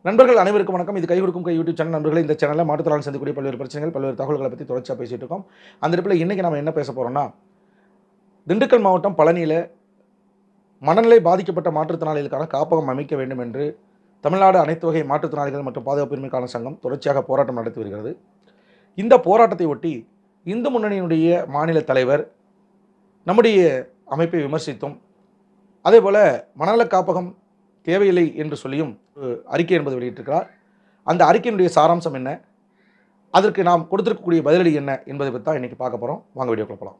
நண்பர்கள் அனைவருக்கும் வணக்கம் இது கை கொடுக்கும் கை யூடியூப் சேனல் நண்பர்களே இந்த சேனலில் மாற்றுத்திறனாளி சந்திக்கக்கூடிய பல்வேறு பிரச்சனைகள் பல்வேறு தகவல்களை பற்றி தொடர்ச்சியாக பேசிட்டு இருக்கோம் அந்த இடத்துல இன்றைக்கி நம்ம என்ன பேச போகிறோம்னா திண்டுக்கல் மாவட்டம் பழனியில் மனநிலை பாதிக்கப்பட்ட மாற்றுத்திறனாளிகளுக்கான காப்பகம் அமைக்க வேண்டும் என்று தமிழ்நாடு அனைத்து வகை மாற்றுத்திறனாளிகள் மற்றும் பாதுகாப்பு உரிமைக்கான சங்கம் தொடர்ச்சியாக போராட்டம் நடத்தி வருகிறது இந்த போராட்டத்தை ஒட்டி இந்து முன்னணியினுடைய மாநில தலைவர் நம்முடைய அமைப்பை விமர்சித்தும் அதேபோல் மணல காப்பகம் தேவையில்லை என்று சொல்லியும் ஒரு அறிக்கை என்பது வெளியிட்டிருக்கிறார் அந்த அறிக்கையினுடைய சாராம்சம் என்ன அதற்கு நாம் கொடுத்திருக்கக்கூடிய பதிலடி என்ன என்பதை பற்றி தான் இன்றைக்கி பார்க்க போகிறோம் வாங்க வீடியோக்குள்ள போகலாம்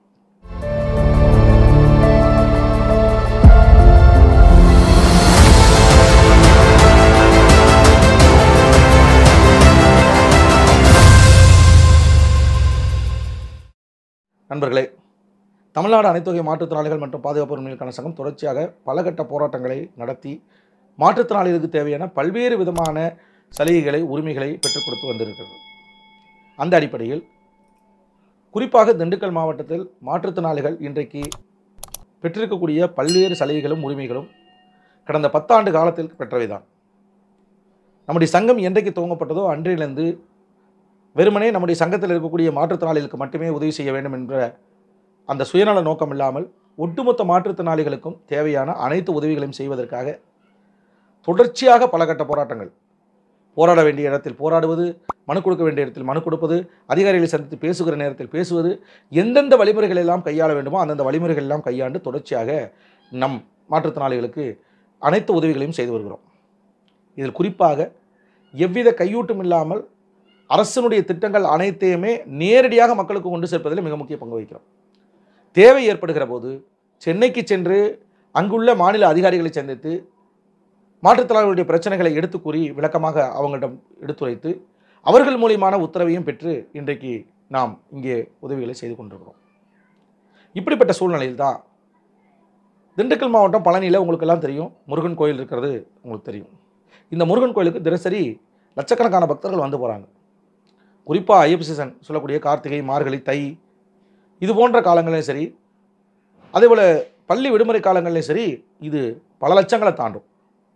நண்பர்களே தமிழ்நாடு அனைத்து வகை மாற்றுத்திறனாளிகள் மற்றும் பாதுகாப்பு உரிமைகளுக்கான சங்கம் தொடர்ச்சியாக பல கட்ட போராட்டங்களை நடத்தி மாற்றுத்திறனாளிகளுக்கு தேவையான பல்வேறு விதமான சலுகைகளை உரிமைகளை பெற்றுக் கொடுத்து வந்திருக்கிறது அந்த அடிப்படையில் குறிப்பாக திண்டுக்கல் மாவட்டத்தில் மாற்றுத்திறனாளிகள் இன்றைக்கு பெற்றிருக்கக்கூடிய பல்வேறு சலுகைகளும் உரிமைகளும் கடந்த பத்தாண்டு காலத்தில் பெற்றவைதான் நம்முடைய சங்கம் என்றைக்கு துவங்கப்பட்டதோ அன்றிலிருந்து வெறுமனே நம்முடைய சங்கத்தில் இருக்கக்கூடிய மாற்றுத்திறனாளிகளுக்கு மட்டுமே உதவி செய்ய வேண்டும் என்ற அந்த சுயநல நோக்கம் இல்லாமல் ஒட்டுமொத்த மாற்றுத்திறனாளிகளுக்கும் தேவையான அனைத்து உதவிகளையும் செய்வதற்காக தொடர்ச்சியாக பல கட்ட போராட்டங்கள் போராட வேண்டிய இடத்தில் போராடுவது மனு கொடுக்க வேண்டிய இடத்தில் மனு கொடுப்பது அதிகாரிகளை சந்தித்து பேசுகிற நேரத்தில் பேசுவது எந்தெந்த வழிமுறைகள் எல்லாம் கையாள வேண்டுமோ அந்தந்த வழிமுறைகள் எல்லாம் கையாண்டு தொடர்ச்சியாக நம் மாற்றுத்திறனாளிகளுக்கு அனைத்து உதவிகளையும் செய்து வருகிறோம் இதில் குறிப்பாக எவ்வித கையூட்டும் இல்லாமல் அரசினுடைய திட்டங்கள் அனைத்தையுமே நேரடியாக மக்களுக்கு கொண்டு சேர்ப்பதில் மிக முக்கிய பங்கு வகிக்கிறோம் தேவை ஏற்படுகிற போது சென்னைக்கு சென்று அங்குள்ள மாநில அதிகாரிகளை சந்தித்து மாற்றுத்திறனாளிகளுடைய பிரச்சனைகளை எடுத்து கூறி விளக்கமாக அவங்களிடம் எடுத்துரைத்து அவர்கள் மூலியமான உத்தரவையும் பெற்று இன்றைக்கு நாம் இங்கே உதவிகளை செய்து கொண்டிருக்கிறோம் இப்படிப்பட்ட சூழ்நிலையில் தான் திண்டுக்கல் மாவட்டம் பழனியில் உங்களுக்கெல்லாம் தெரியும் முருகன் கோயில் இருக்கிறது உங்களுக்கு தெரியும் இந்த முருகன் கோயிலுக்கு தினசரி லட்சக்கணக்கான பக்தர்கள் வந்து போகிறாங்க குறிப்பாக ஐயப்ப சீசன் சொல்லக்கூடிய கார்த்திகை மார்கழி தை இது போன்ற காலங்களிலும் சரி அதேபோல் பள்ளி விடுமுறை காலங்களிலும் சரி இது பல லட்சங்களை தாண்டும்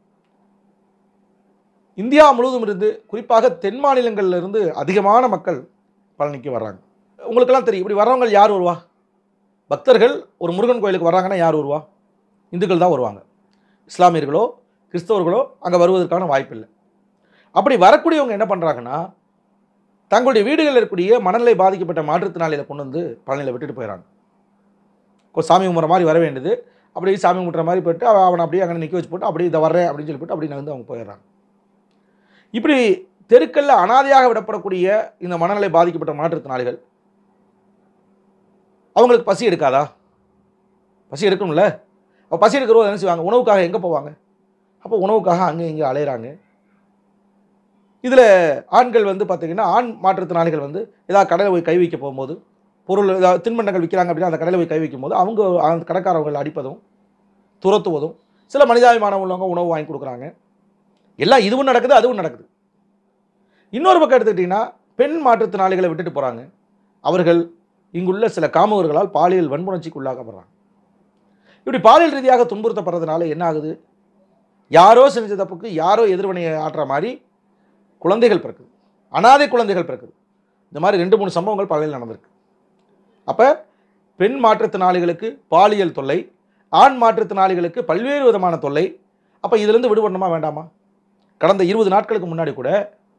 இந்தியா முழுவதும் இருந்து குறிப்பாக தென் மாநிலங்கள்ல இருந்து அதிகமான மக்கள் பழனிக்கு வர்றாங்க உங்களுக்கெல்லாம் தெரியும் இப்படி வர்றவங்க யார் வருவா பக்தர்கள் ஒரு முருகன் கோயிலுக்கு வர்றாங்கன்னா யார் வருவா இந்துக்கள் தான் வருவாங்க இஸ்லாமியர்களோ கிறிஸ்தவர்களோ அங்கே வருவதற்கான வாய்ப்பில்லை அப்படி வரக்கூடியவங்க என்ன பண்ணுறாங்கன்னா தங்களுடைய வீடுகளில் இருக்கக்கூடிய மனநிலை பாதிக்கப்பட்ட மாற்றுத்திறனாளிகளை கொண்டு வந்து பழனியில் விட்டுட்டு போயிடறாங்க இப்போ சாமி கும்பிட்ற மாதிரி வர வேண்டியது அப்படியே சாமி கும்பிட்ற மாதிரி போயிட்டு அவ- அவனை அப்படியே அங்கே நிற்க வச்சு போட்டு அப்படியே இதை வர்றேன் அப்படின்னு சொல்லி போட்டு அப்படி நகர்ந்து அவங்க போயிடுறாங்க இப்படி தெருக்கல்ல அனாதையாக விடப்படக்கூடிய இந்த மனநிலை பாதிக்கப்பட்ட மாற்றுத்திறனாளிகள் அவங்களுக்கு பசி எடுக்காதா பசி எடுக்கணும்ல அப்போ பசி எடுக்கிறவங்க என்ன செய்வாங்க உணவுக்காக எங்கே போவாங்க அப்போ உணவுக்காக அங்கே இங்கே அலையிறாங்க இதில் ஆண்கள் வந்து பார்த்திங்கன்னா ஆண் மாற்றுத்திறனாளிகள் வந்து ஏதாவது கடையில் போய் கை வைக்க போகும்போது பொருள் ஏதாவது தின்பண்டங்கள் விற்கிறாங்க அப்படின்னா அந்த கடையில் போய் கை வைக்கும் போது அவங்க அந்த கடைக்காரவர்கள் அடிப்பதும் துரத்துவதும் சில மனிதாபிமானம் உள்ளவங்க உணவு வாங்கி கொடுக்குறாங்க எல்லாம் இதுவும் நடக்குது அதுவும் நடக்குது இன்னொரு பக்கம் எடுத்துக்கிட்டிங்கன்னா பெண் மாற்றுத்திறனாளிகளை விட்டுட்டு போகிறாங்க அவர்கள் இங்குள்ள சில காமவர்களால் பாலியல் வன்புணர்ச்சிக்கு உள்ளாக்கப்படுறாங்க இப்படி பாலியல் ரீதியாக துன்புறுத்தப்படுறதுனால என்ன ஆகுது யாரோ செஞ்ச தப்புக்கு யாரோ எதிர்வினையை ஆட்டுற மாதிரி குழந்தைகள் பிறக்குது அனாதை குழந்தைகள் பிறக்குது இந்த மாதிரி ரெண்டு மூணு சம்பவங்கள் பழையில் நடந்திருக்கு அப்போ பெண் மாற்றுத்திறனாளிகளுக்கு பாலியல் தொல்லை ஆண் மாற்றுத்திறனாளிகளுக்கு பல்வேறு விதமான தொல்லை அப்போ இதிலிருந்து விடுபடணுமா வேண்டாமா கடந்த இருபது நாட்களுக்கு முன்னாடி கூட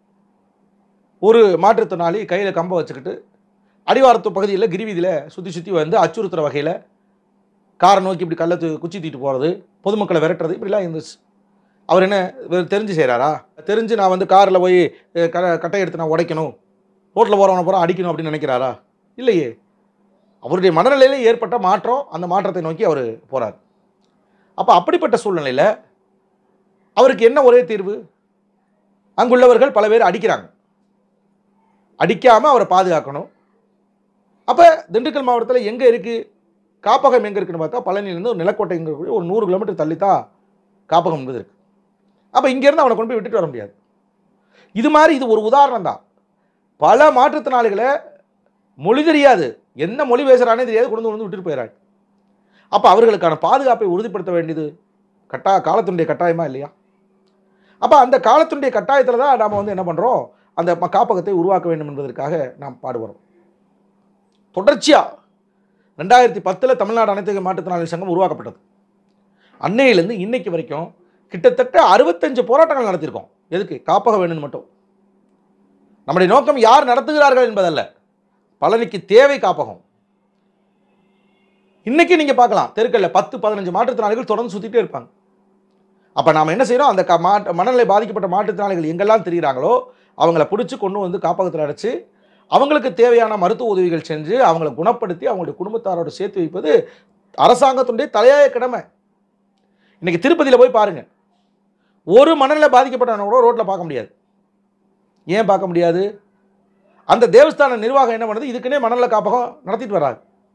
ஒரு மாற்றுத்திறனாளி கையில் கம்பை வச்சுக்கிட்டு அடிவாரத்து பகுதியில் கிரிவீதியில் சுற்றி சுற்றி வந்து அச்சுறுத்துகிற வகையில் காரை நோக்கி இப்படி கல்லை தூ- குச்சி தூக்கிட்டு போகிறது பொதுமக்களை விரட்டுறது இப்படிலாம் இருந்துச்சு அவர் என்ன இவர் தெரிஞ்சு செய்கிறாரா தெரிஞ்சு நான் வந்து காரில் போய் அஹ், க கட்டை எடுத்து நான் உடைக்கணும் ரோட்டில் போகிறவனை போகிற அடிக்கணும் அப்படின்னு நினைக்கிறாரா இல்லையே அவருடைய மனநிலையில ஏற்பட்ட மாற்றம் அந்த மாற்றத்தை நோக்கி அவர் போகிறார் அப்போ அப்படிப்பட்ட சூழ்நிலையில் அவருக்கு என்ன ஒரே தீர்வு அங்குள்ளவர்கள் பல பேர் அடிக்கிறாங்க அடிக்காமல் அவரை பாதுகாக்கணும் அப்போ திண்டுக்கல் மாவட்டத்தில் எங்கே இருக்குது காப்பகம் எங்கே இருக்குன்னு பார்த்தா பழனியிலேருந்து ஒரு நிலக்கோட்டை எங்கே இருக்கக்கூடிய ஒரு நூறு கிலோமீட்டர் தள்ளி தான் காப்பகம் என்பது இருக்குது அப்போ இங்கேருந்து அவனை கொண்டு போய் விட்டுட்டு வர முடியாது இது மாதிரி இது ஒரு உதாரணம் தான் பல மாற்றுத்திறனாளிகளை மொழி தெரியாது என்ன மொழி பேசுகிறானே தெரியாது கொண்டு வந்து விட்டுட்டு போயிடறாங்க அப்போ அவர்களுக்கான பாதுகாப்பை உறுதிப்படுத்த வேண்டியது கட்டா காலத்தினுடைய கட்டாயமா இல்லையா அப்போ அந்த காலத்தினுடைய கட்டாயத்தில் தான் நாம் வந்து என்ன பண்ணுறோம் அந்த ம- காப்பகத்தை உருவாக்க வேண்டும் என்பதற்காக நாம் பாடுபடுறோம் தொடர்ச்சியாக ரெண்டாயிரத்தி பத்தில் தமிழ்நாடு அனைத்து மாற்றுத்திறனாளி சங்கம் உருவாக்கப்பட்டது அன்னையிலேருந்து இன்னைக்கு வரைக்கும் கிட்டத்தட்ட அறுபத்தஞ்சு போராட்டங்கள் நடத்தியிருக்கோம் எதுக்கு காப்பகம் வேணும்னு மட்டும் நம்முடைய நோக்கம் யார் நடத்துகிறார்கள் என்பதல்ல பழனிக்கு தேவை காப்பகம் இன்னைக்கு நீங்கள் பார்க்கலாம் தெருக்கல்ல பத்து பதினஞ்சு மாற்றுத்திறனாளிகள் தொடர்ந்து சுற்றிட்டே இருப்பாங்க அப்போ நாம் என்ன செய்கிறோம் அந்த க மாட்டு மனநிலை பாதிக்கப்பட்ட மாற்றுத்திறனாளிகள் எங்கெல்லாம் தெரிகிறாங்களோ அவங்கள பிடிச்சி கொண்டு வந்து காப்பகத்தில் அடைச்சு அவங்களுக்கு தேவையான மருத்துவ உதவிகள் செஞ்சு அவங்கள குணப்படுத்தி அவங்களுடைய குடும்பத்தாரோடு சேர்த்து வைப்பது அரசாங்கத்தினுடைய தலையாய கடமை இன்னைக்கு திருப்பதியில் போய் பாருங்க ஒரு மனநிலை பாதிக்கப்பட்டவனை கூட ரோட்டில் பார்க்க முடியாது ஏன் பார்க்க முடியாது அந்த தேவஸ்தான நிர்வாகம் என்ன பண்ணுது இதுக்குன்னே மனநல காப்பகம் நடத்திட்டு வராங்க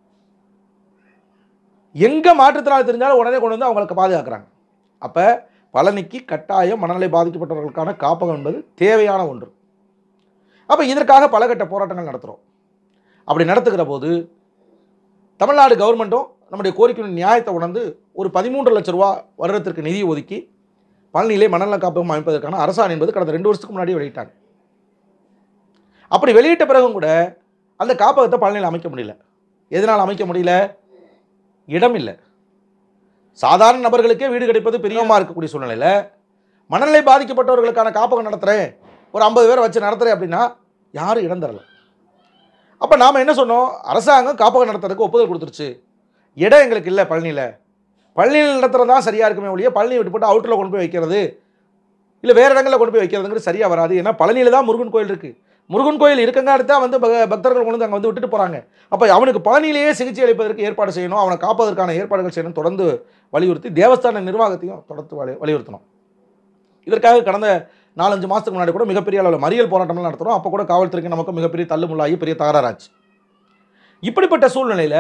எங்கே மாற்றுத்திறனாளி தெரிஞ்சாலும் உடனே கொண்டு வந்து அவங்களுக்கு பாதுகாக்கிறாங்க அப்போ பழனிக்கு கட்டாயம் மனநிலை பாதிக்கப்பட்டவர்களுக்கான காப்பகம் என்பது தேவையான ஒன்று அப்போ இதற்காக பலகட்ட போராட்டங்கள் நடத்துகிறோம் அப்படி நடத்துகிற போது தமிழ்நாடு கவர்மெண்ட்டும் நம்முடைய கோரிக்கையின் நியாயத்தை உணர்ந்து ஒரு பதிமூன்று லட்ச ரூபா வருடத்திற்கு நிதி ஒதுக்கி பழனியிலே மணநல காப்பகம் அமைப்பதற்கான அரசாணை என்பது கடந்த ரெண்டு வருஷத்துக்கு முன்னாடி வெளியிட்டாங்க அப்படி வெளியிட்ட பிறகும் கூட அந்த காப்பகத்தை பழனியில் அமைக்க முடியல எதனால் அமைக்க முடியல இடம் இல்லை சாதாரண நபர்களுக்கே வீடு கிடைப்பது பெரியமாக இருக்கக்கூடிய சூழ்நிலையில் மனநிலை பாதிக்கப்பட்டவர்களுக்கான காப்பகம் நடத்துகிறேன் ஒரு ஐம்பது பேரை வச்சு நடத்துகிறேன் அப்படின்னா யாரும் இடம் தரல அப்போ நாம் என்ன சொன்னோம் அரசாங்கம் காப்பகம் நடத்துறதுக்கு ஒப்புதல் கொடுத்துருச்சு இடம் எங்களுக்கு இல்லை பழனியில் பழனியில் நடத்துறது தான் சரியாக இருக்குமே ஒழிய பழனி விட்டு போட்டு அவுட்டரில் கொண்டு போய் வைக்கிறது இல்லை வேறு இடங்களில் கொண்டு போய் வைக்கிறதுங்கிறது சரியாக வராது ஏன்னா பழனியில் தான் முருகன் கோயில் இருக்குது முருகன் கோயில் இருக்கங்காட்டி தான் வந்து பக- பக்தர்கள் கொண்டு வந்து அங்கே வந்து விட்டுட்டு போகிறாங்க அப்போ அவனுக்கு பழனியிலேயே சிகிச்சை அளிப்பதற்கு ஏற்பாடு செய்யணும் அவனை காப்பதற்கான ஏற்பாடுகள் செய்யணும் தொடர்ந்து வலியுறுத்தி தேவஸ்தான நிர்வாகத்தையும் தொடர்ந்து வலி வலியுறுத்தணும் இதற்காக கடந்த நாலஞ்சு மாதத்துக்கு முன்னாடி கூட மிகப்பெரிய அளவில் மறியல் போராட்டம்லாம் நடத்துகிறோம் அப்போ கூட காவல்துறைக்கு நமக்கு மிகப்பெரிய தள்ளுமுள்ளாகி பெரிய தகராறாச்சு இப்படிப்பட்ட சூழ்நிலையில்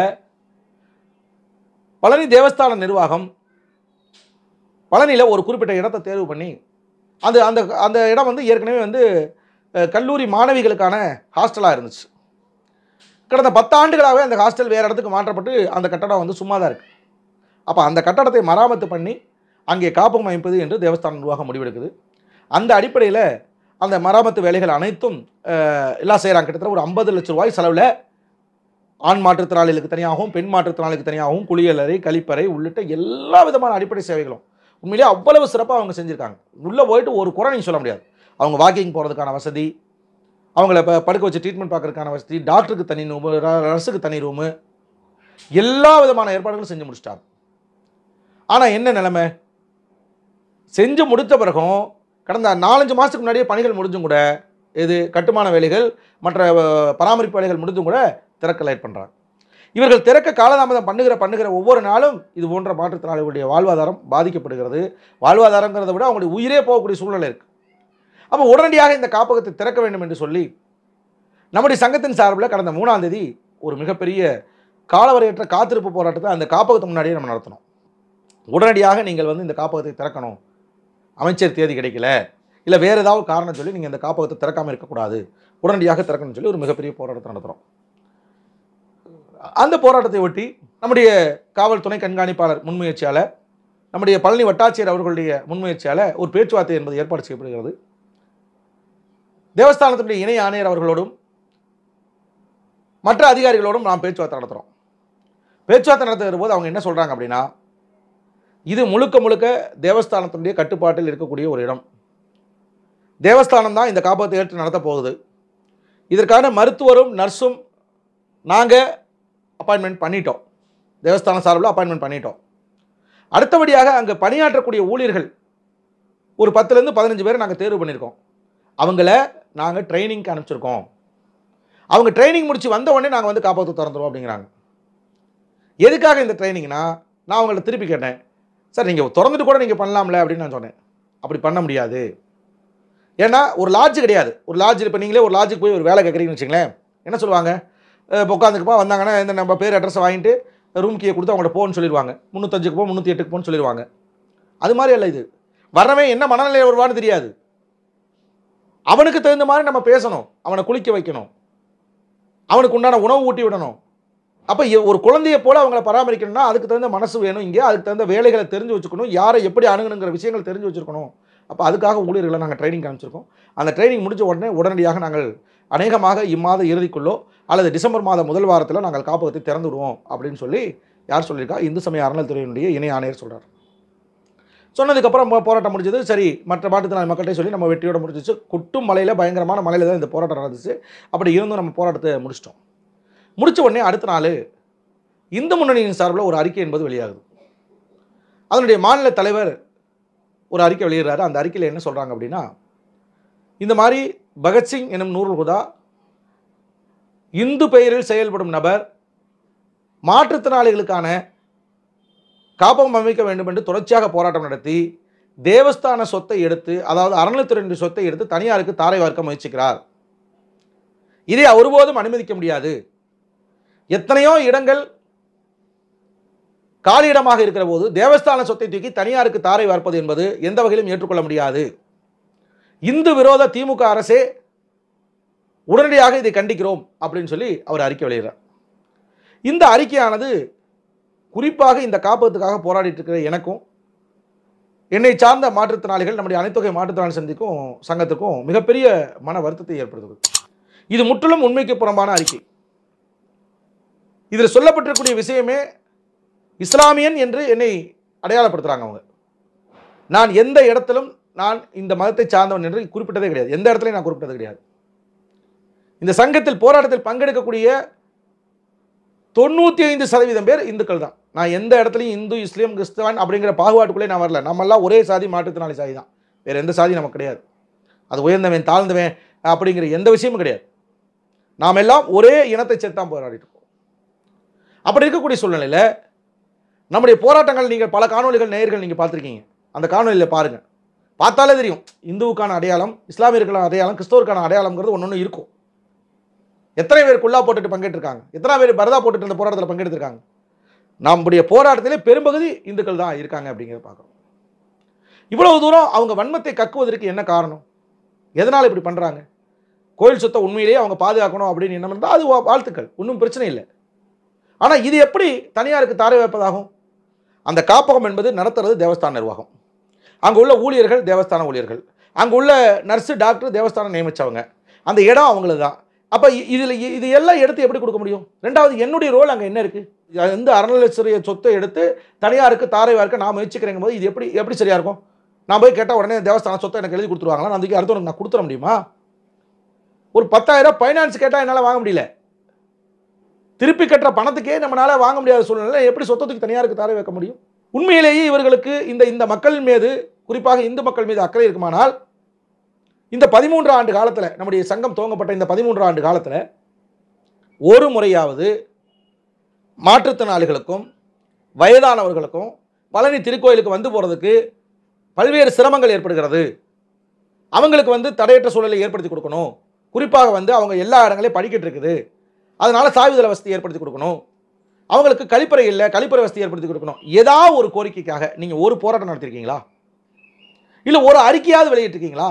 பழனி தேவஸ்தான நிர்வாகம் பழனியில் ஒரு குறிப்பிட்ட இடத்தை தேர்வு பண்ணி அந்த அந்த அந்த இடம் வந்து ஏற்கனவே வந்து அஹ், கல்லூரி மாணவிகளுக்கான ஹாஸ்டலாக இருந்துச்சு கடந்த பத்தாண்டுகளாகவே அந்த ஹாஸ்டல் வேறு இடத்துக்கு மாற்றப்பட்டு அந்த கட்டடம் வந்து சும்மா தான் இருக்குது அப்போ அந்த கட்டடத்தை மராமத்து பண்ணி அங்கே காப்பகம் அமைப்பது என்று தேவஸ்தான நிர்வாகம் முடிவெடுக்குது அந்த அடிப்படையில் அந்த மராமத்து வேலைகள் அனைத்தும் அஹ், எல்லாம் செய்கிறாங்க கிட்டத்தட்ட ஒரு ஐம்பது லட்ச ரூபாய் செலவில் ஆண் மாற்றுத்திறனாளிகளுக்கு தனியாகவும் பெண் மாற்றுத்திறனாளிக்கு தனியாகவும் குளியலறை கழிப்பறை உள்ளிட்ட எல்லா விதமான அடிப்படை சேவைகளும் உண்மையிலேயே அவ்வளவு சிறப்பாக அவங்க செஞ்சுருக்காங்க உள்ளே போயிட்டு ஒரு குறை நீங்கள் சொல்ல முடியாது அவங்க வாக்கிங் போகிறதுக்கான வசதி அவங்கள ப படுக்க வச்சு ட்ரீட்மெண்ட் பார்க்கறதுக்கான வசதி டாக்டருக்கு தனி ரூமு நர்ஸுக்கு தனி ரூமு எல்லா விதமான ஏற்பாடுகளும் செஞ்சு முடிச்சிட்டாங்க ஆனால் என்ன நிலைமை செஞ்சு முடித்த பிறகும் கடந்த நாலஞ்சு மாதத்துக்கு முன்னாடியே பணிகள் முடிஞ்சும் கூட இது கட்டுமான வேலைகள் மற்ற அஹ், பராமரிப்பு வேலைகள் முடிஞ்சும் கூட திறக்க லைட் பண்ணுறாங்க இவர்கள் திறக்க காலதாமதம் பண்ணுகிற பண்ணுகிற ஒவ்வொரு நாளும் இது போன்ற மாற்றுத்திறனாளிகளுடைய வாழ்வாதாரம் பாதிக்கப்படுகிறது வாழ்வாதாரங்கிறத விட அவங்களுடைய உயிரே போகக்கூடிய சூழ்நிலை இருக்குது அப்போ உடனடியாக இந்த காப்பகத்தை திறக்க வேண்டும் என்று சொல்லி நம்முடைய சங்கத்தின் சார்பில் கடந்த மூணாம் தேதி ஒரு மிகப்பெரிய காலவரையற்ற காத்திருப்பு போராட்டத்தை அந்த காப்பகத்துக்கு முன்னாடியே நம்ம நடத்தணும் உடனடியாக நீங்கள் வந்து இந்த காப்பகத்தை திறக்கணும் அமைச்சர் தேதி கிடைக்கல இல்லை வேறு ஏதாவது காரணம் சொல்லி நீங்கள் இந்த காப்பகத்தை திறக்காமல் இருக்கக்கூடாது உடனடியாக திறக்கணும்னு சொல்லி ஒரு மிகப்பெரிய போராட்டத்தை நடத்துகிறோம் அந்த போராட்டத்தை ஒட்டி நம்முடைய காவல் துணை கண்காணிப்பாளர் முன்முயற்சியாளர் நம்முடைய பழனி வட்டாட்சியர் அவர்களுடைய முன்முயற்சியால் ஒரு பேச்சுவார்த்தை என்பது ஏற்பாடு செய்யப்படுகிறது தேவஸ்தானத்தினுடைய இணை ஆணையர் அவர்களோடும் மற்ற அதிகாரிகளோடும் நாம் பேச்சுவார்த்தை நடத்துகிறோம் பேச்சுவார்த்தை நடத்துகிற போது அவங்க என்ன சொல்கிறாங்க அப்படின்னா இது முழுக்க முழுக்க தேவஸ்தானத்தினுடைய கட்டுப்பாட்டில் இருக்கக்கூடிய ஒரு இடம் தேவஸ்தானம் தான் இந்த காப்பகத்தை ஏற்று நடத்த போகுது இதற்கான மருத்துவரும் நர்ஸும் நாங்கள் அப்பாயின்மெண்ட் பண்ணிட்டோம் தேவஸ்தான சார்பில் அப்பாயின்மெண்ட் பண்ணிட்டோம் அடுத்தபடியாக அங்கே பணியாற்றக்கூடிய ஊழியர்கள் ஒரு பத்துலேருந்து பதினஞ்சு பேரை நாங்கள் தேர்வு பண்ணியிருக்கோம் அவங்கள நாங்கள் ட்ரைனிங்க்கு அனுப்பிச்சிருக்கோம் அவங்க ட்ரைனிங் முடிச்சு வந்த உடனே நாங்கள் வந்து காப்பாற்ற திறந்துருவோம் அப்படிங்கிறாங்க எதுக்காக இந்த ட்ரைனிங்னா நான் அவங்கள்ட்ட திருப்பி கேட்டேன் சார் நீங்கள் திறந்துட்டு கூட நீங்கள் பண்ணலாம்ல அப்படின்னு நான் சொன்னேன் அப்படி பண்ண முடியாது ஏன்னா ஒரு லாட்ஜ் கிடையாது ஒரு லாட்ஜ் இப்போ நீங்களே ஒரு லாட்ஜுக்கு போய் ஒரு வேலை கேட்குறீங்கன்னு வச்சுங்களேன் என்ன சொல்லுவாங்க இப்போ உட்காந்துக்குப்பா வந்தாங்கன்னா இந்த நம்ம பேர் அட்ரஸை வாங்கிட்டு ரூம் கீயை கொடுத்து அவங்கள்ட்ட போன்னு சொல்லிடுவாங்க முந்நூற்றஞ்சுக்கு போ முந்நூற்றி எட்டுக்கு போன்னு சொல்லிடுவாங்க அது மாதிரி அல்ல இது வரவன் என்ன மனநிலையில் வருவான்னு தெரியாது அவனுக்கு தகுந்த மாதிரி நம்ம பேசணும் அவனை குளிக்க வைக்கணும் அவனுக்கு உண்டான உணவு ஊட்டி விடணும் அப்போ ஒரு குழந்தையை போல அவங்கள பராமரிக்கணும்னா அதுக்கு தகுந்த மனசு வேணும் இங்கே அதுக்கு தகுந்த வேலைகளை தெரிஞ்சு வச்சுக்கணும் யாரை எப்படி அணுகணுங்கிற விஷயங்கள் தெரிஞ்சு வச்சுருக்கணும் அப்போ அதுக்காக ஊழியர்களை நாங்கள் ட்ரைனிங் காமிச்சிருக்கோம் அந்த ட்ரைனிங் முடிஞ்ச உடனே உடனடியாக நாங்கள் அநேகமாக இம்மாத இறுதிக்குள்ளோ அல்லது டிசம்பர் மாத முதல் வாரத்தில் நாங்கள் காப்பகத்தை திறந்து விடுவோம் அப்படின்னு சொல்லி யார் சொல்லியிருக்கா இந்து சமய அறநிலைத்துறையினுடைய இணை ஆணையர் சொல்கிறார் சொன்னதுக்கப்புறம் போ- போராட்டம் முடிஞ்சது சரி மற்ற மாற்றுத்திறனாளி மக்கள்கிட்ட சொல்லி நம்ம வெற்றியோட முடிஞ்சிச்சு கொட்டும் மலையில் பயங்கரமான மலையில் தான் இந்த போராட்டம் நடந்துச்சு அப்படி இருந்தும் நம்ம போராட்டத்தை முடிச்சிட்டோம் முடிச்ச உடனே அடுத்த நாள் இந்து முன்னணியின் சார்பில் ஒரு அறிக்கை என்பது வெளியாகுது அதனுடைய மாநில தலைவர் ஒரு அறிக்கை வெளியிடுறாரு அந்த அறிக்கையில் என்ன சொல்கிறாங்க அப்படின்னா இந்த மாதிரி பகத்சிங் எனும் நூருல் ஹுதா இந்து பெயரில் செயல்படும் நபர் மாற்றுத்திறனாளிகளுக்கான காப்பகம் அமைக்க வேண்டும் என்று தொடர்ச்சியாக போராட்டம் நடத்தி தேவஸ்தான சொத்தை எடுத்து அதாவது அறநிலைத்துறையினுடைய சொத்தை எடுத்து தனியாருக்கு தாரை வார்க்க முயற்சிக்கிறார் இதை ஒருபோதும் அனுமதிக்க முடியாது எத்தனையோ இடங்கள் காலியிடமாக இருக்கிற போது தேவஸ்தான சொத்தை தூக்கி தனியாருக்கு தாரை வார்ப்பது என்பது எந்த வகையிலும் ஏற்றுக்கொள்ள முடியாது இந்து விரோத திமுக அரசே உடனடியாக இதை கண்டிக்கிறோம் அப்படின்னு சொல்லி அவர் அறிக்கை வெளியிடுறார் இந்த அறிக்கையானது குறிப்பாக இந்த காப்பகத்துக்காக போராடிட்டு இருக்கிற எனக்கும் என்னை சார்ந்த மாற்றுத்திறனாளிகள் நம்முடைய அனைத்தொகை மாற்றுத்திறனாளி சந்திக்கும் சங்கத்துக்கும் மிகப்பெரிய மன வருத்தத்தை ஏற்படுத்துது இது முற்றிலும் உண்மைக்கு புறம்பான அறிக்கை இதில் சொல்லப்பட்டிருக்கக்கூடிய விஷயமே இஸ்லாமியன் என்று என்னை அடையாளப்படுத்துகிறாங்க அவங்க நான் எந்த இடத்திலும் நான் இந்த மதத்தை சார்ந்தவன் என்று குறிப்பிட்டதே கிடையாது எந்த இடத்துலையும் நான் குறிப்பிட்டது கிடையாது இந்த சங்கத்தில் போராட்டத்தில் பங்கெடுக்கக்கூடிய தொண்ணூற்றி ஐந்து சதவீதம் பேர் இந்துக்கள் தான் நான் எந்த இடத்துலையும் இந்து இஸ்லீம் கிறிஸ்தவன் அப்படிங்கிற பாகுபாட்டுக்குள்ளே நான் வரல நம்மெல்லாம் ஒரே சாதி மாற்றுத்திறனாளி சாதி தான் வேறு எந்த சாதி நமக்கு கிடையாது அது உயர்ந்தவன் தாழ்ந்தவன் அப்படிங்கிற எந்த விஷயமும் கிடையாது நாம் எல்லாம் ஒரே இனத்தை சேர்த்து தான் போராடிட்டு இருக்கோம் அப்படி இருக்கக்கூடிய சூழ்நிலையில் நம்முடைய போராட்டங்கள் நீங்கள் பல காணொளிகள் நேயர்கள் நீங்கள் பார்த்துருக்கீங்க அந்த காணொலியில் பாருங்கள் பார்த்தாலே தெரியும் இந்துவுக்கான அடையாளம் இஸ்லாமியர்களுக்கான அடையாளம் கிறிஸ்தவருக்கான அடையாளம்ங்கிறது ஒன்று ஒன்று இருக்கும் எத்தனை பேர் குல்லா போட்டுட்டு பங்கேற்றிருக்காங்க எத்தனை பேர் பரதா போட்டுட்டு இந்த போராட்டத்தில் பங்கெடுத்திருக்காங்க நம்முடைய போராட்டத்திலே பெரும்பகுதி இந்துக்கள் தான் இருக்காங்க அப்படிங்கிறத பார்க்குறோம் இவ்வளவு தூரம் அவங்க வன்மத்தை கக்குவதற்கு என்ன காரணம் எதனால் இப்படி பண்ணுறாங்க கோயில் சொத்தை உண்மையிலேயே அவங்க பாதுகாக்கணும் அப்படின்னு என்ன இருந்தால் அது வா- வாழ்த்துக்கள் ஒன்றும் பிரச்சனை இல்லை ஆனால் இது எப்படி தனியாருக்கு தாரை வைப்பதாகும் அந்த காப்பகம் என்பது நடத்துறது தேவஸ்தான நிர்வாகம் அங்கே உள்ள ஊழியர்கள் தேவஸ்தான ஊழியர்கள் அங்கே உள்ள நர்ஸு டாக்டர் தேவஸ்தானம் நியமித்தவங்க அந்த இடம் அவங்களது தான் அப்போ இதில் இது எல்லாம் எடுத்து எப்படி கொடுக்க முடியும் ரெண்டாவது என்னுடைய ரோல் அங்கே என்ன இருக்குது எந்த அறநிலைத்துறைய சொத்தை எடுத்து தனியாருக்கு தாரை வார்க்க நான் முயற்சிக்கிறேங்கும் போது இது எப்படி எப்படி சரியாக இருக்கும் நான் போய் கேட்டால் உடனே தேவஸ்தான சொத்தை எனக்கு எழுதி கொடுத்துருவாங்களா நான் அதுக்கு அடுத்தவனுக்கு நான் கொடுத்துட முடியுமா ஒரு பத்தாயிரம் ஃபைனான்ஸ் கேட்டால் என்னால் வாங்க முடியல திருப்பி கட்டுற பணத்துக்கே நம்மளால வாங்க முடியாத சூழ்நிலை எப்படி சொத்தத்துக்கு தனியாருக்கு தாரை வைக்க முடியும் உண்மையிலேயே இவர்களுக்கு இந்த இந்த மக்கள் மீது குறிப்பாக இந்து மக்கள் மீது அக்கறை இருக்குமானால் இந்த பதிமூன்று ஆண்டு காலத்தில் நம்முடைய சங்கம் துவங்கப்பட்ட இந்த பதிமூன்று ஆண்டு காலத்தில் ஒரு முறையாவது மாற்றுத்திறனாளிகளுக்கும் வயதானவர்களுக்கும் பழனி திருக்கோயிலுக்கு வந்து போகிறதுக்கு பல்வேறு சிரமங்கள் ஏற்படுகிறது அவங்களுக்கு வந்து தடையற்ற சூழலை ஏற்படுத்தி கொடுக்கணும் குறிப்பாக வந்து அவங்க எல்லா இடங்களையும் படிக்கிட்டு இருக்குது அதனால சாவிதள வசதி ஏற்படுத்தி கொடுக்கணும் அவங்களுக்கு கழிப்பறை இல்லை கழிப்பறை வசதி ஏற்படுத்தி கொடுக்கணும் ஏதாவது ஒரு கோரிக்கைக்காக நீங்கள் ஒரு போராட்டம் நடத்திருக்கீங்களா இல்லை ஒரு அறிக்கையாவது வெளியிட்டிருக்கீங்களா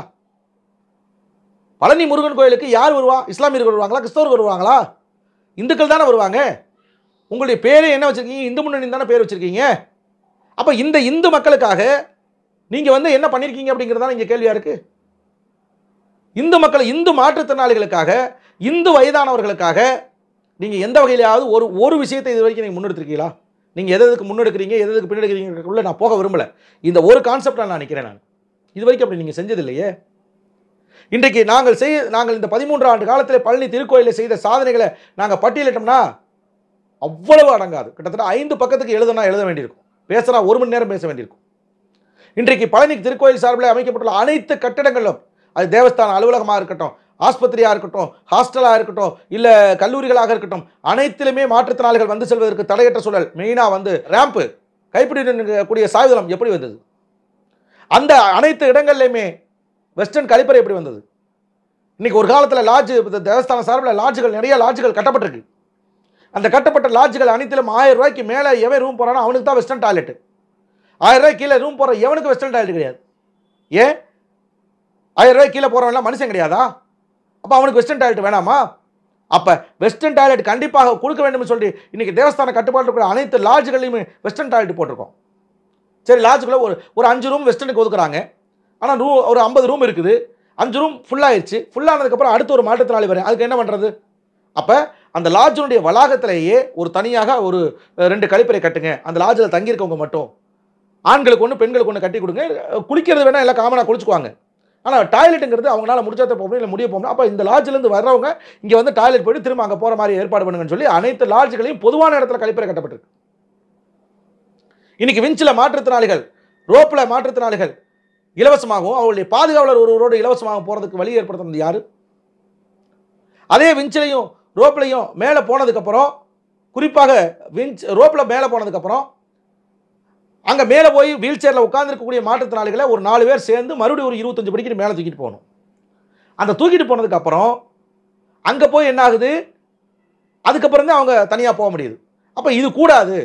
பழனி முருகன் கோயிலுக்கு யார் வருவா இஸ்லாமியர்கள் வருவாங்களா கிறிஸ்தவர்கள் வருவாங்களா இந்துக்கள் தானே வருவாங்க உங்களுடைய பேரே என்ன வச்சுருக்கீங்க இந்து முன்னணி தானே பேர் வச்சுருக்கீங்க அப்போ இந்த இந்து மக்களுக்காக நீங்கள் வந்து என்ன பண்ணியிருக்கீங்க அப்படிங்கிறது தான் இங்கே கேள்வியாக இருக்குது இந்து மக்கள் இந்து மாற்றுத்திறனாளிகளுக்காக இந்து வயதானவர்களுக்காக நீங்கள் எந்த வகையிலாவது ஒரு ஒரு விஷயத்தை இது வரைக்கும் நீங்கள் முன்னெடுத்திருக்கீங்களா நீங்கள் எது எதுக்கு முன்னெடுக்கிறீங்க எது எதுக்கு பின்னெடுக்கிறீங்களுக்குள்ள நான் போக விரும்பலை இந்த ஒரு கான்செப்டில் நான் நிற்கிறேன் நான் இது வரைக்கும் அப்படி நீங்கள் செஞ்சதில்லையே இன்றைக்கு நாங்கள் செய் நாங்கள் இந்த பதிமூன்று ஆண்டு காலத்தில் பழனி திருக்கோயிலில் செய்த சாதனைகளை நாங்கள் பட்டியலிட்டோம்னா அவ்வளவு அடங்காது கிட்டத்தட்ட ஐந்து பக்கத்துக்கு எழுதுனா எழுத வேண்டியிருக்கும் பேசுனா ஒரு மணி நேரம் பேச வேண்டியிருக்கும் இன்றைக்கு பழனி திருக்கோயில் சார்பில் அமைக்கப்பட்டுள்ள அனைத்து கட்டடங்களும் அது தேவஸ்தான அலுவலகமாக இருக்கட்டும் ஆஸ்பத்திரியாக இருக்கட்டும் ஹாஸ்டலாக இருக்கட்டும் இல்லை கல்லூரிகளாக இருக்கட்டும் அனைத்திலுமே மாற்றுத்திறனாளிகள் வந்து செல்வதற்கு தடையற்ற சூழல் மெயினாக வந்து ரேம்ப்பு கைப்பிடி கூடிய சாய்தளம் எப்படி வந்தது அந்த அனைத்து இடங்கள்லையுமே வெஸ்டர்ன் கழிப்பறை எப்படி வந்தது இன்னைக்கு ஒரு காலத்தில் லாட்ஜ் தேவஸ்தான சார்பில் லாட்ஜுகள் நிறைய லாட்ஜுகள் கட்டப்பட்டிருக்கு அந்த கட்டப்பட்ட லாட்ஜுகள் அனைத்திலும் ஆயிரம் ரூபாய்க்கு மேலே எவன் ரூம் போகிறானோ அவனுக்கு தான் வெஸ்டர்ன் டாய்லெட் ஆயிரம் ரூபாய் கீழே ரூம் போகிற எவனுக்கு வெஸ்டர்ன் டாய்லெட் கிடையாது ஏன் ஆயிரம் ரூபாய் கீழே போகிறவன்லாம் மனுஷன் கிடையாதா அப்போ அவனுக்கு வெஸ்டர்ன் டாய்லெட் வேணாமா அப்போ வெஸ்டர்ன் டாய்லெட் கண்டிப்பாக கொடுக்க வேண்டும்னு சொல்லி இன்றைக்கி தேவஸ்தான கட்டுப்பாட்டில் இருக்கிற அனைத்து லாட்ஜுகளையுமே வெஸ்டர்ன் டாய்லெட் போட்டிருக்கோம் சரி லாட்ஜுக்குள்ளே ஒரு ஒரு அஞ்சு ரூம் வெஸ்டர்னுக்கு ஒதுக்குறாங்க ஆனால் ரூ ஒரு ஐம்பது ரூம் இருக்குது அஞ்சு ரூம் ஃபுல்லாகிடுச்சு ஃபுல்லானதுக்கப்புறம் அடுத்து ஒரு மாற்றுத்திறனாளி வரேன் அதுக்கு என்ன பண்ணுறது அப்போ அந்த லாட்ஜினுடைய வளாகத்திலேயே ஒரு தனியாக ஒரு அஹ், ரெண்டு கழிப்பறை கட்டுங்க அந்த லாட்ஜில் தங்கியிருக்கவங்க மட்டும் ஆண்களுக்கு ஒன்று பெண்களுக்கு ஒன்று கட்டி கொடுங்க அஹ், குளிக்கிறது வேணால் எல்லாம் காமனாக குளிச்சுக்குவாங்க ஆனால் டாய்லெட்டுங்கிறது அவங்களால முடிஞ்சாத போகணும் இல்லை முடிய போகணும் அப்போ இந்த லாட்ஜிலேருந்து வர்றவங்க இங்கே வந்து டாய்லெட் போயிட்டு திரும்ப அங்கே போகிற மாதிரி ஏற்பாடு பண்ணுங்கன்னு சொல்லி அனைத்து லாட்ஜுகளையும் பொதுவான இடத்துல கழிப்பறை கட்டப்பட்டிருக்கு இன்னைக்கு விஞ்சில் மாற்றுத்திறனாளிகள் ரோப்பில் மாற்றுத்திறனாளிகள் இலவசமாகவும் அவங்களுடைய பாதுகாவலர் ஒருவரோடு இலவசமாக போகிறதுக்கு வழி ஏற்படுத்தினது யாரு அதே விஞ்சிலையும் ரோப்லையும் மேலே போனதுக்கப்புறம் குறிப்பாக விஞ்ச் ரோப்பில் மேலே போனதுக்கப்புறம் அங்கே மேலே போய் வீல் சேரில் உட்காந்துருக்கக்கூடிய மாற்றுத்திறனாளிகளை ஒரு நாலு பேர் சேர்ந்து மறுபடியும் ஒரு இருபத்தஞ்சு படிக்கிட்டு மேலே தூக்கிட்டு போகணும் அந்த தூக்கிட்டு போனதுக்கப்புறம் அங்கே போய் என்ன ஆகுது அதுக்கப்புறம் தான் அவங்க தனியாக போக முடியுது அப்போ இது கூடாது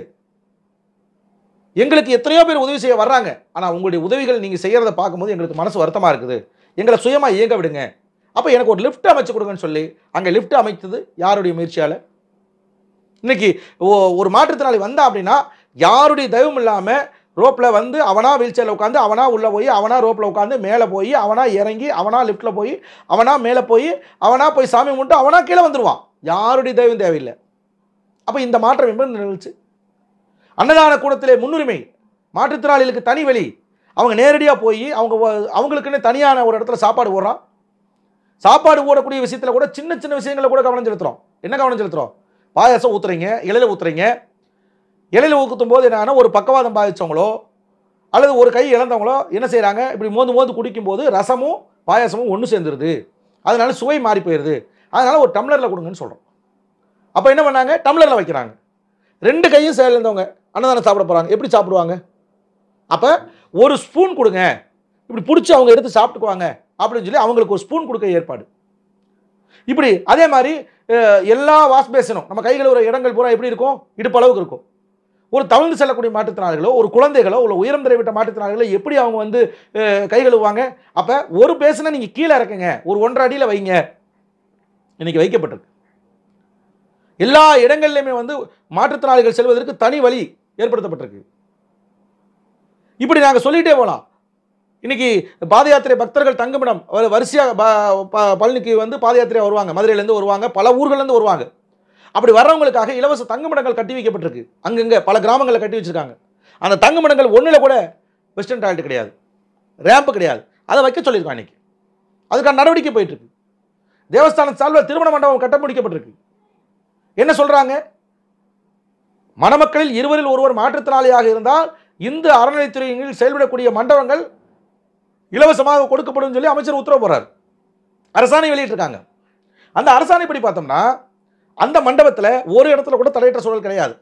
எங்களுக்கு எத்தனையோ பேர் உதவி செய்ய வர்றாங்க ஆனால் உங்களுடைய உதவிகள் நீங்கள் செய்கிறத பார்க்கும்போது எங்களுக்கு மனசு வருத்தமாக இருக்குது எங்களை சுயமாக இயங்க விடுங்க அப்போ எனக்கு ஒரு லிஃப்ட் அமைச்சு கொடுங்கன்னு சொல்லி அங்கே லிஃப்ட் அமைத்தது யாருடைய முயற்சியால் இன்னைக்கு ஓ- ஒரு மாற்றுத்திறனாளி வந்தா அப்படின்னா யாருடைய தயவும் இல்லாமல் ரோப்பில் வந்து அவனா வீல் சேரில் உட்காந்து அவனா உள்ளே போய் அவனா ரோப்பில் உட்காந்து மேலே போய் அவனா இறங்கி அவனா லிஃப்ட்டில் போய் அவனா மேலே போய் அவனா போய் சாமி கும்பிட்டு அவனா கீழே வந்துடுவான் யாருடைய தயவும் தேவையில்லை அப்போ இந்த மாற்றம் என்பது நிகழ்ச்சி அன்னதான கூடத்திலே முன்னுரிமை மாற்றுத்திறனாளிகளுக்கு தனி வழி அவங்க நேரடியாக போய் அவங்க வ- அவங்களுக்குன்னு தனியான ஒரு இடத்துல சாப்பாடு போடுறான் சாப்பாடு போடக்கூடிய விஷயத்தில் கூட சின்ன சின்ன விஷயங்களை கூட கவனம் செலுத்துகிறோம் என்ன கவனம் செலுத்துகிறோம் பாயாசம் ஊற்றுறீங்க இலையில ஊற்றுறீங்க இலையில ஊற்றும் போது என்னன்னா ஒரு பக்கவாதம் பாதிச்சவங்களோ அல்லது ஒரு கை இழந்தவங்களோ என்ன செய்கிறாங்க இப்படி மோந்து மோந்து குடிக்கும்போது ரசமும் பாயாசமும் ஒன்று சேர்ந்துருது அதனால சுவை மாறி போயிடுது அதனால ஒரு டம்ளரில் கொடுங்கன்னு சொல்கிறோம் அப்போ என்ன பண்ணாங்க டம்ளரில் வைக்கிறாங்க ரெண்டு கையும் சேர்ந்தவங்க அன்னதானம் சாப்பிட போகிறாங்க எப்படி சாப்பிடுவாங்க அப்போ ஒரு ஸ்பூன் கொடுங்க இப்படி பிடிச்சி அவங்க எடுத்து சாப்பிட்டுக்குவாங்க அப்படின்னு சொல்லி அவங்களுக்கு ஒரு ஸ்பூன் கொடுக்க ஏற்பாடு இப்படி அதே மாதிரி அஹ், எல்லா வாஷ் பேசனும் நம்ம கை கழுவுற இடங்கள் பூரா எப்படி இருக்கும் இடுப்பளவுக்கு இருக்கும் ஒரு தவழ்ந்து செல்லக்கூடிய மாற்றுத்திறனாளிகளோ ஒரு குழந்தைகளோ ஒரு உயரம் திரைவிட்ட மாற்றுத்திறனாளிகளோ எப்படி அவங்க வந்து அஹ், கை கழுவுவாங்க அப்போ ஒரு பேசனை நீங்கள் கீழே இறக்குங்க ஒரு ஒன்றரை அடியில் வைங்க இன்னைக்கு வைக்கப்பட்டிருக்கு எல்லா இடங்கள்லையுமே வந்து மாற்றுத்திறனாளிகள் செல்வதற்கு தனி வழி ஏற்படுத்தப்பட்டிருக்கு இப்படி நாங்கள் சொல்லிட்டே போகலாம் இன்னைக்கு பாத யாத்திரை பக்தர்கள் தங்குமிடம் வ- வரிசையா ப- ப- பழனிக்கு வந்து பாத யாத்திரை வருவாங்க மதுரையிலேருந்து வருவாங்க பல ஊர்கள்லேருந்து வருவாங்க அப்படி வர்றவங்களுக்காக இலவச தங்குமிடங்கள் கட்டி வைக்கப்பட்டிருக்கு அங்கங்கே பல கிராமங்களில் கட்டி வச்சிருக்காங்க அந்த தங்குமிடங்கள் ஒன்றில் கூட வெஸ்டர்ன் டாய்லெட் கிடையாது ரேம்ப் கிடையாது அதை வைக்க சொல்லியிருக்கான் இன்னைக்கு அதுக்கான நடவடிக்கை போயிட்டு இருக்கு தேவஸ்தான சார்பில் திருமண மண்டபம் கட்ட முடிக்கப்பட்டிருக்கு என்ன சொல்றாங்க மணமக்களில் இருவரில் ஒருவர் மாற்றுத்திறனாளியாக இருந்தால் இந்து அறநிலைத்துறையின் கீழ் செயல்படக்கூடிய மண்டபங்கள் இலவசமாக கொடுக்கப்படும் சொல்லி அமைச்சர் உத்தரவு போறார் அரசாணை வெளியிட்டிருக்காங்க அந்த அரசாணைப்படி பார்த்தோம்னா அந்த மண்டபத்தில் ஒரு இடத்துல கூட தடையற்ற சூழல் கிடையாது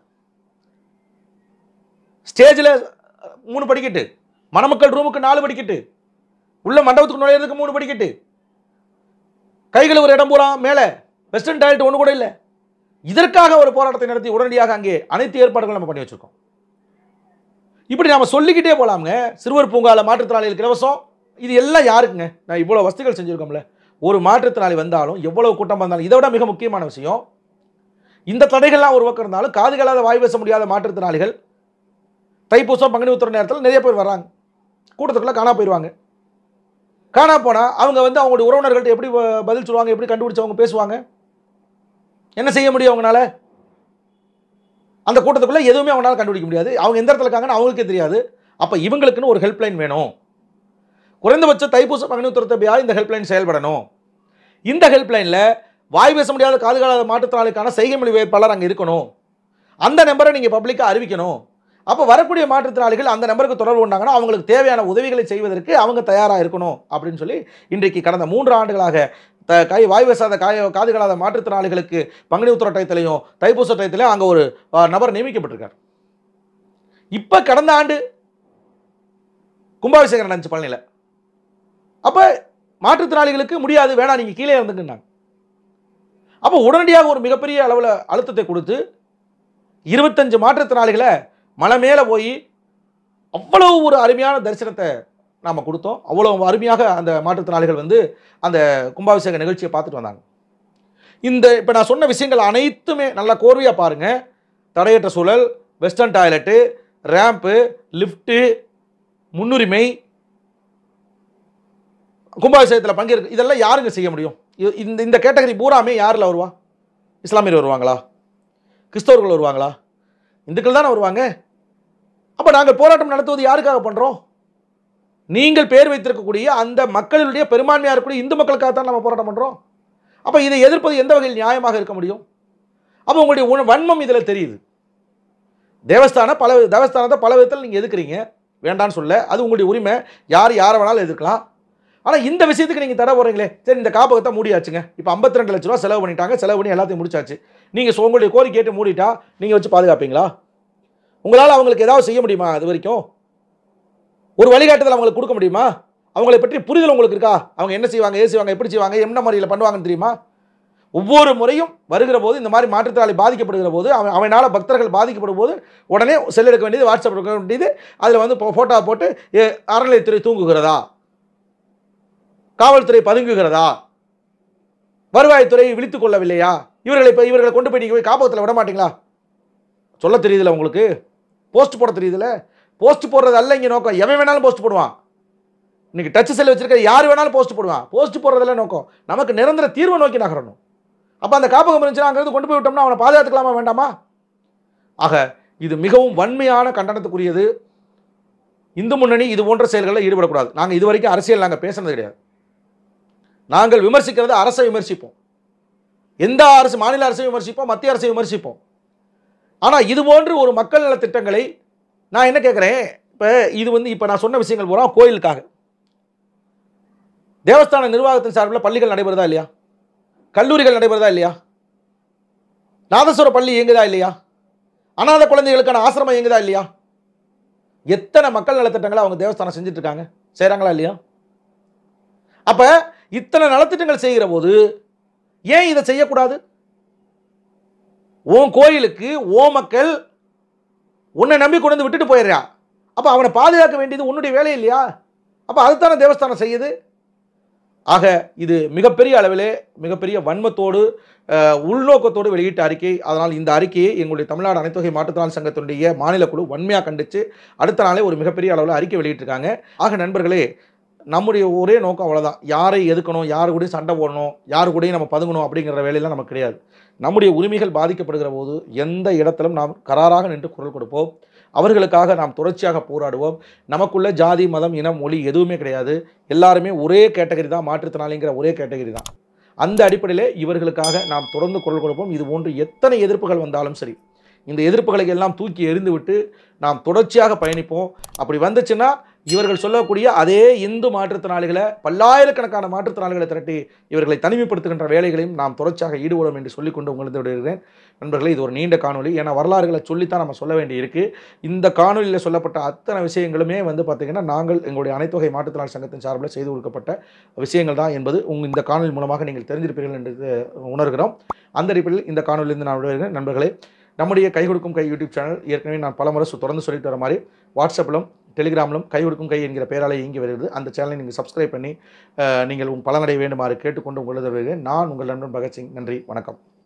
ஸ்டேஜில் மூணு படிக்கட்டு மணமக்கள் ரூமுக்கு நாலு படிக்கட்டு உள்ள மண்டபத்துக்கு நுழையிறதுக்கு மூணு படிக்கட்டு கைகள் ஒரு இடம் பூரா மேலே வெஸ்டர்ன் டாய்லெட் ஒன்று கூட இல்லை இதற்காக ஒரு போராட்டத்தை நடத்தி உடனடியாக அங்கே அனைத்து ஏற்பாடுகளும் நம்ம பண்ணி வச்சிருக்கோம் இப்படி நாம சொல்லிக்கிட்டே போலாம்ங்க சிறுவர் பூங்கால மாற்றுத்திறனாளிகளுக்கு இலவசம் இது எல்லாம் யாருக்குங்க நான் இவ்வளோ வசதிகள் செஞ்சுருக்கோம்ல ஒரு மாற்றுத்திறனாளி வந்தாலும் எவ்வளவு கூட்டம் வந்தாலும் இதை விட மிக முக்கியமான விஷயம் இந்த தடைகள்லாம் ஒரு பக்கம் இருந்தாலும் காது கேளாத வாய் பேச முடியாத மாற்றுத்திறனாளிகள் தைப்பூசம் பங்குனி உத்திர நேரத்தில் நிறைய பேர் வர்றாங்க கூட்டத்துக்குள்ளே காணா போயிடுவாங்க காணா போனால் அவங்க வந்து அவங்களுடைய உறவினர்கள்ட்ட எப்படி ப- பதில் சொல்லுவாங்க எப்படி கண்டுபிடிச்சு அவங்க பேசுவாங்க என்ன செய்ய முடியும் அவங்களால அந்த கூட்டத்துக்குள்ளே எதுவுமே அவங்களால கண்டுபிடிக்க முடியாது அவங்க எந்த இடத்துல இருக்காங்கன்னு அவங்களுக்கே தெரியாது அப்போ இவங்களுக்குன்னு ஒரு ஹெல்ப்லைன் வேணும் குறைந்தபட்ச தைப்பூச பங்குனி உத்திரத்தப்பையா இந்த ஹெல்ப்லைன் செயல்படணும் இந்த ஹெல்ப்லைனில் வாய் பேச முடியாத காது காலாத மாற்றுத்திறனாளிக்கான செய்கை மொழி வேட்பாளர் அங்கே இருக்கணும் அந்த நம்பரை நீங்கள் பப்ளிக்காக அறிவிக்கணும் அப்போ வரக்கூடிய மாற்றுத்திறனாளிகள் அந்த நம்பருக்கு தொடர்பு கொண்டாங்கன்னா அவங்களுக்கு தேவையான உதவிகளை செய்வதற்கு அவங்க தயாராக இருக்கணும் அப்படின்னு சொல்லி இன்றைக்கு கடந்த மூன்று ஆண்டுகளாக த கை வாய் பேசாத காய காது காலாத மாற்றுத்திறனாளிகளுக்கு பங்குனி உத்திர டயத்திலையும் தைப்பூச டயத்திலையும் அங்கே ஒரு ஆ, நபர் நியமிக்கப்பட்டிருக்கார் இப்போ கடந்த ஆண்டு கும்பாபிஷேகம் நடந்துச்சு பழனியில் அப்போ மாற்றுத்திறனாளிகளுக்கு முடியாது வேணாம் நீங்கள் கீழே இருந்துக்குன்னாங்க அப்போ உடனடியாக ஒரு மிகப்பெரிய அளவில் அழுத்தத்தை கொடுத்து இருபத்தஞ்சு மாற்றுத்திறனாளிகளை மலை மேலே போய் அவ்வளவு ஒரு அருமையான தரிசனத்தை நாம் கொடுத்தோம் அவ்வளோ அருமையாக அந்த மாற்றுத்திறனாளிகள் வந்து அந்த கும்பாபிஷேக நிகழ்ச்சியை பார்த்துட்டு வந்தாங்க இந்த இப்போ நான் சொன்ன விஷயங்கள் அனைத்துமே நல்லா கோர்வையாக பாருங்கள் தடையற்ற சூழல் வெஸ்டர்ன் டாய்லெட்டு ரேம்ப்பு லிஃப்ட்டு முன்னுரிமை கும்பாபிஷேகத்தில் பங்கேற்க இதெல்லாம் யாருங்க செய்ய முடியும் இது- இந்த இந்த கேட்டகரி பூராமே யாரில் வருவா இஸ்லாமியர் வருவாங்களா கிறிஸ்தவர்கள் வருவாங்களா இந்துக்கள் தானே வருவாங்க அப்போ நாங்கள் போராட்டம் நடத்துவது யாருக்காக பண்ணுறோம் நீங்கள் பேர் வைத்திருக்கக்கூடிய அந்த மக்களுடைய பெரும்பான்மையாக இருக்கக்கூடிய இந்து மக்களுக்காக தான் நம்ம போராட்டம் பண்ணுறோம் அப்போ இதை எதிர்ப்பது எந்த வகையில் நியாயமாக இருக்க முடியும் அப்போ உங்களுடைய உண- வன்மம் இதில் தெரியுது தேவஸ்தான பல தேவஸ்தானத்தை பல விதத்தில் நீங்கள் எதுக்குறீங்க வேண்டான்னு சொல்ல அது உங்களுடைய உரிமை யார் யாரை வேணாலும் எதிர்க்கலாம் ஆனால் இந்த விஷயத்துக்கு நீங்கள் தடை போடுறீங்களே சரி இந்த காப்பகத்தை மூடியாச்சுங்க இப்போ 52 ரெண்டு லட்ச ரூபா செலவு பண்ணிட்டாங்க செலவு பண்ணி எல்லாத்தையும் முடிச்சாச்சு நீங்கள் உங்களுடைய கோரிக்கை கேட்டு மூடிட்டா நீங்கள் வச்சு பாதுகாப்பீங்களா உங்களால் அவங்களுக்கு ஏதாவது செய்ய முடியுமா அது வரைக்கும் ஒரு வழிகாட்டுதல் அவங்களுக்கு கொடுக்க முடியுமா அவங்களை பற்றி புரிதல் உங்களுக்கு இருக்கா அவங்க என்ன செய்வாங்க ஏது செய்வாங்க எப்படி செய்வாங்க என்ன முறையில் பண்ணுவாங்கன்னு தெரியுமா ஒவ்வொரு முறையும் வருகிற போது இந்த மாதிரி மாற்றுத்திறனாளி பாதிக்கப்படுகிற போது அவன் அவனால் பக்தர்கள் பாதிக்கப்படும் போது உடனே செல் எடுக்க வேண்டியது வாட்ஸ்அப் எடுக்க வேண்டியது அதில் வந்து ஃபோட்டோ போட்டு ஏ, அறநிலையத்துறை தூங்குகிறதா காவல்துறை பதுங்குகிறதா வருவாய்த்துறை விழித்துக் கொள்ளவில்லையா இவர்களை இப்போ இவர்களை கொண்டு போய் நீங்கள் போய் காப்பகத்தில் விட மாட்டீங்களா சொல்ல தெரியுதுல உங்களுக்கு போஸ்ட் போட தெரியுதுல போஸ்ட் போடுறது அல்ல இங்கே நோக்கம் எவன் வேணாலும் போஸ்ட் போடுவான் இன்னைக்கு டச் செல் வச்சிருக்க யார் வேணாலும் போஸ்ட் போடுவான் போஸ்ட் போடுறதுல நோக்கம் நமக்கு நிரந்தர தீர்வை நோக்கி நகரணும் அப்போ அந்த காப்பகம் இருந்துச்சுன்னா அங்கேருந்து கொண்டு போய் விட்டோம்னா அவனை பாதுகாத்துக்கலாமா வேண்டாமா ஆக இது மிகவும் வன்மையான கண்டனத்துக்குரியது இந்து முன்னணி இது போன்ற செயல்களில் ஈடுபடக்கூடாது நாங்கள் இது வரைக்கும் அரசியல் நாங்கள் பேசுனது கிடையாது நாங்கள் விமர்சிக்கிறது அரசை விமர்சிப்போம் எந்த அரசு மாநில அரசையும் விமர்சிப்போம் மத்திய அரசை விமர்சிப்போம் ஆனால் இது போன்று ஒரு மக்கள் நல திட்டங்களை நான் என்ன கேட்குறேன் இப்போ இது வந்து இப்போ நான் சொன்ன விஷயங்கள் பூரா கோயிலுக்காக தேவஸ்தான நிர்வாகத்தின் சார்பில் பள்ளிகள் நடைபெறுதா இல்லையா கல்லூரிகள் நடைபெறுதா இல்லையா நாதஸ்வர பள்ளி இயங்குதா இல்லையா அனாதை குழந்தைகளுக்கான ஆசிரமம் இயங்குதா இல்லையா எத்தனை மக்கள் நலத்திட்டங்களை அவங்க தேவஸ்தானம் செஞ்சுட்டு இருக்காங்க செய்கிறாங்களா இல்லையா அப்ப இத்தனை நலத்திட்டங்கள் செய்கிற போது ஏன் இதை செய்யக்கூடாது உன் கோயிலுக்கு ஓ மக்கள் உன்னை நம்பி கொண்டு வந்து விட்டுட்டு போயிடுறா அப்போ அவனை பாதுகாக்க வேண்டியது உன்னுடைய வேலை இல்லையா அப்போ அதுதானே தேவஸ்தானம் செய்யுது ஆக இது மிகப்பெரிய அளவிலே மிகப்பெரிய வன்மத்தோடு அஹ், உள்நோக்கத்தோடு வெளியிட்ட அறிக்கை அதனால் இந்த அறிக்கையை எங்களுடைய தமிழ்நாடு அனைத்துவகை மாற்றுத்திறனாளி சங்கத்தினுடைய மாநில குழு வன்மையாக கண்டித்து அடுத்த நாளே ஒரு மிகப்பெரிய அளவில் அறிக்கை வெளியிட்டிருக்காங்க ஆக நண்பர்களே நம்முடைய ஒரே நோக்கம் அவ்வளோதான் யாரை எதுக்கணும் யாரு கூடயும் சண்டை போடணும் யாரு கூடயும் நம்ம பதுங்கணும் அப்படிங்கிற வேலையெல்லாம் நமக்கு கிடையாது நம்முடைய உரிமைகள் பாதிக்கப்படுகிற போது எந்த இடத்திலும் நாம் கராராக நின்று குரல் கொடுப்போம் அவர்களுக்காக நாம் தொடர்ச்சியாக போராடுவோம் நமக்குள்ள ஜாதி மதம் இனம் மொழி எதுவுமே கிடையாது எல்லாருமே ஒரே கேட்டகரி தான் மாற்றுத்திறனாளிங்கிற ஒரே கேட்டகரி தான் அந்த அடிப்படையில் இவர்களுக்காக நாம் தொடர்ந்து குரல் கொடுப்போம் இது போன்று எத்தனை எதிர்ப்புகள் வந்தாலும் சரி இந்த எதிர்ப்புகளை எல்லாம் தூக்கி எறிந்துவிட்டு நாம் தொடர்ச்சியாக பயணிப்போம் அப்படி வந்துச்சுன்னா இவர்கள் சொல்லக்கூடிய அதே இந்து மாற்றுத்திறனாளிகளை பல்லாயிரக்கணக்கான மாற்றுத்திறனாளிகளை திரட்டி இவர்களை தனிமைப்படுத்துகின்ற வேலைகளையும் நாம் தொடர்ச்சியாக ஈடுபடும் என்று சொல்லிக்கொண்டு உங்களுக்கு விடுகிறேன் நண்பர்களே இது ஒரு நீண்ட காணொளி ஏன்னா வரலாறுகளை சொல்லித்தான் நம்ம சொல்ல வேண்டி இருக்கு இந்த காணொலியில் சொல்லப்பட்ட அத்தனை விஷயங்களுமே வந்து பார்த்திங்கன்னா நாங்கள் எங்களுடைய அனைத்துவகை மாற்றுத்திறனாளி சங்கத்தின் சார்பில் செய்து கொடுக்கப்பட்ட விஷயங்கள் தான் என்பது உங்கள் இந்த காணொலி மூலமாக நீங்கள் தெரிஞ்சிருப்பீர்கள் என்று உணர்கிறோம் அந்த அடிப்படையில் இந்த காணொலியிலிருந்து நான் விடுகிறேன் நண்பர்களே நம்முடைய கை கொடுக்கும் கை யூடியூப் சேனல் ஏற்கனவே நான் பல முறை சொ- தொடர்ந்து சொல்லிட்டு வர மாதிரி வாட்ஸ்அப்பிலும் டெலிகிராமிலும் கை கொடுக்கும் கை என்கிற பெயராலே இயங்கி வருகிறது அந்த சேனலை நீங்கள் சப்ஸ்கிரைப் பண்ணி அஹ், நீங்கள் உங்கள் பலனடைய வேண்டுமாறு கேட்டுக்கொண்டு உங்களது வருகிறேன் நான் உங்கள் நண்பன் பகத்சிங் நன்றி வணக்கம்